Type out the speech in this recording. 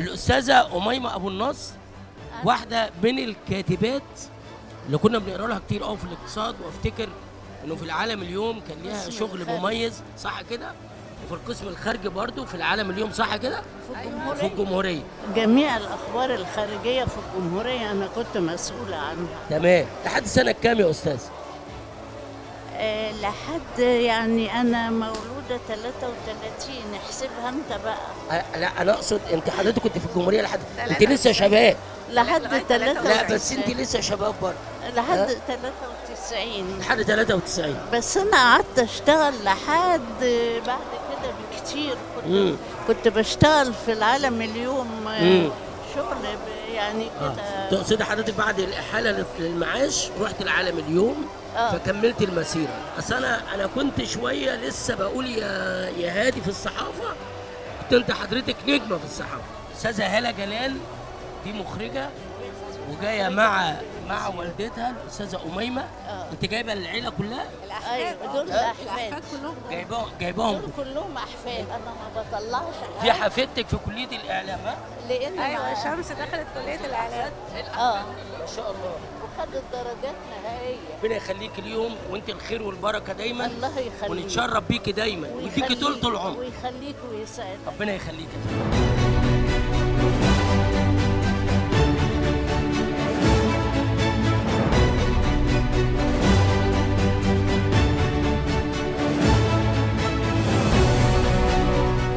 الاستاذه اميمه ابو النصر واحده من الكاتبات اللي كنا بنقرا لها كتير قوي في الاقتصاد وافتكر انه في العالم اليوم كان ليها قسم شغل الخارج. مميز صح كده وفي القسم الخارجي برضو في العالم اليوم صح كده في في الجمهوريه جميع الأخبار الخارجية في الجمهورية أنا كنت مسؤولة عنها تمام لحد سنه كام يا استاذ أه لحد يعني أنا مولودة 33 احسبها أنت بقى أه، لا انا اقصد انت حضرتك كنت في الجمهوريه لحد انت لسه شباب لحد لا 93 بس انت لسه شباب برضه لحد 93 لحد 93 بس أنا قعدت أشتغل لحد بعد كده بكتير مم. كنت كنت بشتغل في العالم اليوم آه، مم. شغل ب- يعني اه كده تقصدي حضرتك بعد الاحاله للمعاش رحت العالم اليوم آه. فكملت المسيره اصل انا انا كنت شويه لسه بقول يا يا هادي في الصحافه كنت انت حضرتك نجمه في الصحافه استاذه هاله جلال دي مخرجه وجايه مع مع والدتها الاستاذه اميمه آه. انت جايبه العيله كلها ايوه دول الاحفاد جايباهم جايباهم دول كلهم احفاد انا ما بطلعش في حاجة حفيدتك في كليه الاعلام ها لان ايوه مع- شمس دخلت كليه الاعلام اه ما شاء الله وخدت درجات نهائيه ربنا يخليك اليوم وانت الخير والبركه دايما الله يخليك ونتشرف بيكي دايما ويديكي طول العمر ويخليك ويسعدك ربنا يخليك يا فندم.